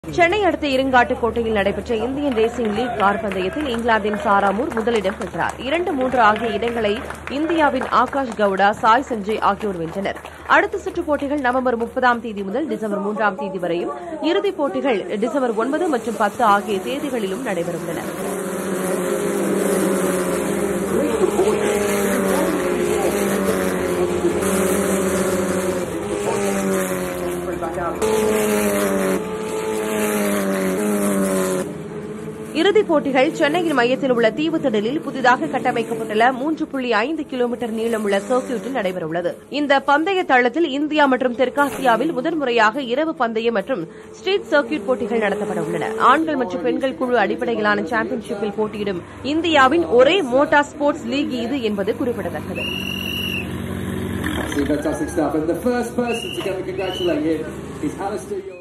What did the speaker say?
சென்னை அடுத்த இருங்காட்டுக்கோட்டையில் நடைபெற்ற Indian racing league car பந்தயத்தில் இங்கிலாந்தின் சாராமூர் முதலிடம் பெற்றார் இரண்டு மூன்று ஆகிய இடங்களை இந்தியாவின் ஆகாஷ் கவுடா சாய் சஞ்சய் ஆகியோர் வென்றனர் அடுத்த சுற்று போட்டிகள் நவம்பர் முப்பதாம் தேதி முதல் டிசம்பர் மூன்றாம் தேதி வரையும் இறுதிப் போட்டிகள் டிசம்பர் ஒன்பது மற்றும் பத்து ஆகிய தேதிகளிலும் நடைபெறவுள்ளன இறுதிப் போட்டிகள் சென்னையின் மையத்தில் உள்ள தீவுத்திடலில் புதிதாக கட்டமைக்கப்பட்டுள்ள மூன்று புள்ளி ஐந்து கிலோமீட்டர் நீளமுள்ள சர்க்கியூட்டில் நடைபெறவுள்ளது இந்த பந்தய தளத்தில் இந்தியா மற்றும் தெற்காசியாவில் முதன்முறையாக இரவு பந்தயம் மற்றும் ஸ்ட்ரீட் சர்க்கியூட் போட்டிகள் நடத்தப்பட உள்ளன ஆண்கள் மற்றும் பெண்கள் குழு அடிப்படையிலான சாம்பியன்ஷிப்பில் போட்டியிடும் இந்தியாவின் ஒரே மோட்டார் ஸ்போர்ட்ஸ் லீக் இது என்பது குறிப்பிடத்தக்கது Absolutely fantastic stuff. And the first person to come and congratulate him is Alistair York.